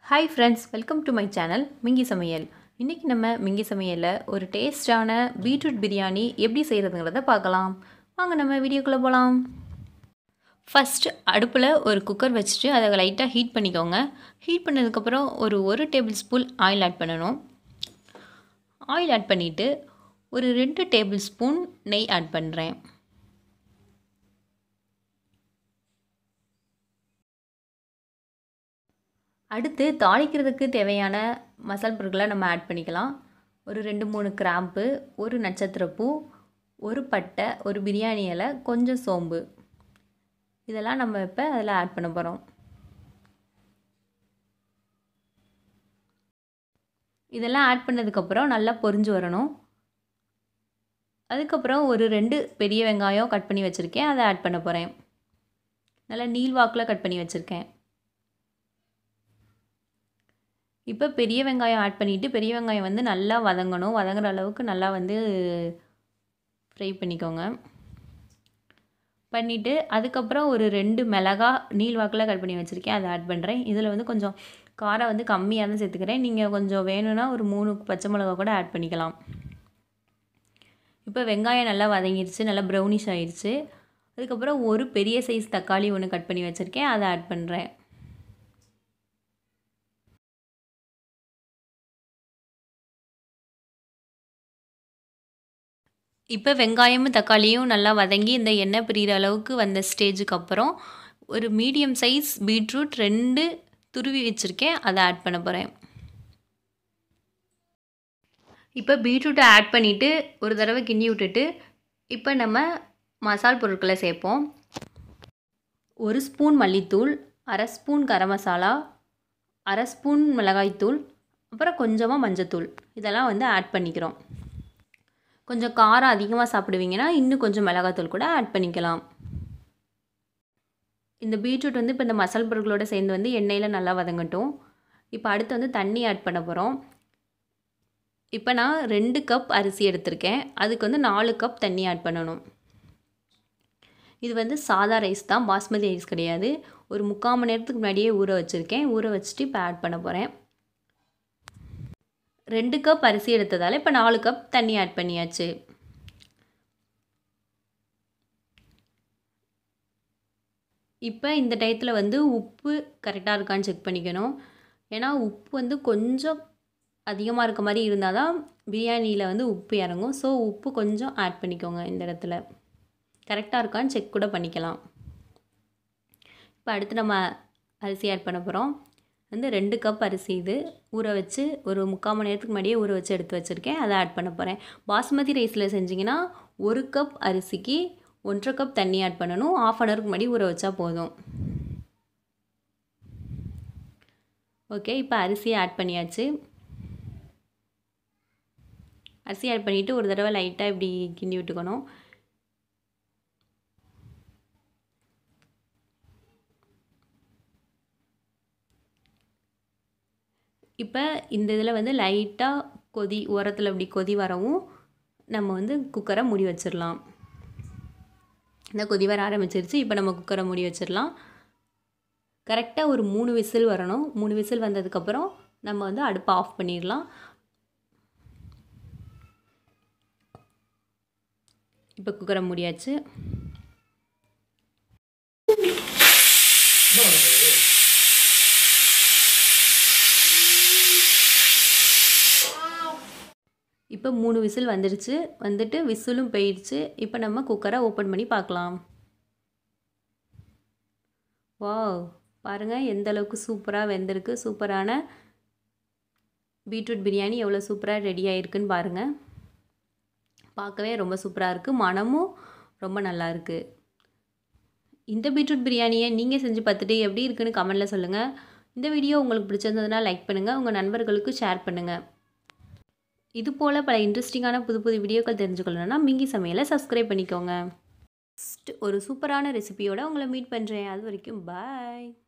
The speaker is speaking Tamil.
hi friends welcome to my channel மிங்கி சமையல் இன்றைக்கி நம்ம மிங்கி சமையலில் ஒரு டேஸ்டான பீட்ரூட் பிரியாணி எப்படி செய்கிறதுங்கிறத பார்க்கலாம் வாங்க நம்ம வீடியோக்குள்ளே போகலாம் ஃபஸ்ட் அடுப்பில் ஒரு குக்கர் வச்சுட்டு அதை லைட்டாக ஹீட் பண்ணிக்கோங்க ஹீட் பண்ணதுக்கப்புறம் ஒரு ஒரு டேபிள் ஸ்பூன் ஆயில் ஆட் பண்ணணும் ஆயில் ஆட் பண்ணிவிட்டு ஒரு ரெண்டு டேபிள் ஸ்பூன் நெய் ஆட் பண்ணுறேன் அடுத்து தாளிக்கிறதுக்கு தேவையான மசால் பொருட்களை நம்ம ஆட் பண்ணிக்கலாம் ஒரு ரெண்டு மூணு கிராம்பு ஒரு நட்சத்திரப்பூ ஒரு பட்டை ஒரு பிரியாணி இலை கொஞ்சம் சோம்பு இதெல்லாம் நம்ம இப்போ அதில் ஆட் பண்ண போகிறோம் இதெல்லாம் ஆட் பண்ணதுக்கப்புறம் நல்லா பொரிஞ்சு வரணும் அதுக்கப்புறம் ஒரு ரெண்டு பெரிய வெங்காயம் கட் பண்ணி வச்சுருக்கேன் அதை ஆட் பண்ண போகிறேன் நல்லா நீள்வாக்கில் கட் பண்ணி வச்சுருக்கேன் இப்போ பெரிய வெங்காயம் ஆட் பண்ணிவிட்டு பெரிய வெங்காயம் வந்து நல்லா வதங்கணும் வதங்குற அளவுக்கு நல்லா வந்து ஃப்ரை பண்ணிக்கோங்க பண்ணிவிட்டு அதுக்கப்புறம் ஒரு ரெண்டு மிளகா நீள்வாக்கில் கட் பண்ணி வச்சுருக்கேன் அதை ஆட் பண்ணுறேன் இதில் வந்து கொஞ்சம் காரம் வந்து கம்மியாக தான் சேர்த்துக்கிறேன் நீங்கள் கொஞ்சம் வேணும்னா ஒரு மூணு பச்சை மிளகா கூட ஆட் பண்ணிக்கலாம் இப்போ வெங்காயம் நல்லா வதங்கிடுச்சு நல்லா ப்ரௌனிஷ் ஆயிடுச்சு அதுக்கப்புறம் ஒரு பெரிய சைஸ் தக்காளி ஒன்று கட் பண்ணி வச்சுருக்கேன் அதை ஆட் பண்ணுறேன் இப்போ வெங்காயமும் தக்காளியும் நல்லா வதங்கி இந்த எண்ணெய் பிரிகிற அளவுக்கு வந்த ஸ்டேஜுக்கு அப்புறம் ஒரு மீடியம் சைஸ் பீட்ரூட் ரெண்டு துருவி வச்சுருக்கேன் அதை ஆட் பண்ண போகிறேன் இப்போ பீட்ரூட்டை ஆட் பண்ணிவிட்டு ஒரு தடவை கிண்டி விட்டுட்டு இப்போ நம்ம மசால் பொருட்களை சேர்ப்போம் ஒரு ஸ்பூன் மல்லித்தூள் அரை ஸ்பூன் கரம் மசாலா அரை ஸ்பூன் மிளகாய்த்தூள் அப்புறம் கொஞ்சமாக மஞ்சத்தூள் இதெல்லாம் வந்து ஆட் பண்ணிக்கிறோம் கொஞ்சம் காரம் அதிகமாக சாப்பிடுவீங்கன்னா இன்னும் கொஞ்சம் மிளகாத்தூள் கூட ஆட் பண்ணிக்கலாம் இந்த பீட்ரூட் வந்து இப்போ இந்த மசால் பொருட்களோடு சேர்ந்து வந்து எண்ணெயில் நல்லா வதங்கட்டும் இப்போ அடுத்து வந்து தண்ணி ஆட் பண்ண போகிறோம் இப்போ நான் ரெண்டு கப் அரிசி எடுத்திருக்கேன் அதுக்கு வந்து நாலு கப் தண்ணி ஆட் பண்ணணும் இது வந்து சாதா ரைஸ் தான் பாஸ்மதி ரைஸ் கிடையாது ஒரு முக்கால் மணி நேரத்துக்கு முன்னாடியே ஊற வச்சுருக்கேன் ஊற வச்சுட்டு இப்போ ஆட் பண்ண போகிறேன் ரெண்டு கப் அரிசி எடுத்ததால் இப்போ நாலு கப் தண்ணி ஆட் பண்ணியாச்சு இப்போ இந்த டயத்தில் வந்து உப்பு கரெக்டாக இருக்கான்னு செக் பண்ணிக்கணும் ஏன்னா உப்பு வந்து கொஞ்சம் அதிகமாக இருக்க மாதிரி இருந்தால் தான் பிரியாணியில் வந்து உப்பு இறங்கும் ஸோ உப்பு கொஞ்சம் ஆட் பண்ணிக்கோங்க இந்த இடத்துல கரெக்டாக இருக்கான்னு செக் கூட பண்ணிக்கலாம் இப்போ அடுத்து நம்ம அரிசி ஆட் பண்ண போகிறோம் வந்து ரெண்டு கப் அரிசி இது ஊற வச்சு ஒரு முக்கால் மணி நேரத்துக்கு முன்னாடியே ஊற வச்சு எடுத்து வச்சுருக்கேன் அதை ஆட் பண்ண போகிறேன் பாஸ்மதி ரைஸில் செஞ்சிங்கன்னா ஒரு கப் அரிசிக்கு ஒன்றரை கப் தண்ணி ஆட் பண்ணணும் ஆஃப் அன் ஹவருக்கு முன்னாடி ஊற வச்சா போதும் ஓகே இப்போ அரிசியை ஆட் பண்ணியாச்சு அரிசி ஆட் பண்ணிவிட்டு ஒரு தடவை லைட்டாக இப்படி கிண்டி விட்டுக்கணும் இப்போ இந்த இதில் வந்து லைட்டாக கொதி உரத்தில் இப்படி கொதி வரவும் நம்ம வந்து குக்கரை மூடி வச்சிடலாம் இந்த கொதி வர ஆரம்பிச்சிருச்சு இப்போ நம்ம குக்கரை மூடி வச்சிடலாம் கரெக்டாக ஒரு மூணு விசில் வரணும் மூணு விசில் வந்ததுக்கப்புறம் நம்ம வந்து அடுப்பை ஆஃப் பண்ணிடலாம் இப்போ குக்கரை மூடியாச்சு இப்போ மூணு விசில் வந்துடுச்சு வந்துட்டு விசிலும் போயிடுச்சு இப்போ நம்ம குக்கரை ஓப்பன் பண்ணி பார்க்கலாம் வா பாருங்கள் எந்த அளவுக்கு சூப்பராக வெந்திருக்கு சூப்பரான பீட்ரூட் பிரியாணி எவ்வளோ சூப்பராக ரெடி ஆகிருக்குன்னு பாருங்கள் பார்க்கவே ரொம்ப சூப்பராக இருக்குது மனமும் ரொம்ப நல்லா இருக்குது இந்த பீட்ரூட் பிரியாணியை நீங்கள் செஞ்சு பார்த்துட்டு எப்படி இருக்குன்னு கமெண்டில் சொல்லுங்கள் இந்த வீடியோ உங்களுக்கு பிடிச்சிருந்ததுன்னா லைக் பண்ணுங்கள் உங்கள் நண்பர்களுக்கு ஷேர் பண்ணுங்கள் இது போல் பல இன்ட்ரெஸ்டிங்கான புது புது வீடியோக்கள் தெரிஞ்சுக்கணுன்னா மிங்கி சமையலை சப்ஸ்கிரைப் பண்ணிக்கோங்க ஒரு சூப்பரான ரெசிபியோடு உங்களை மீட் பண்ணுறேன் அது வரைக்கும் பாய்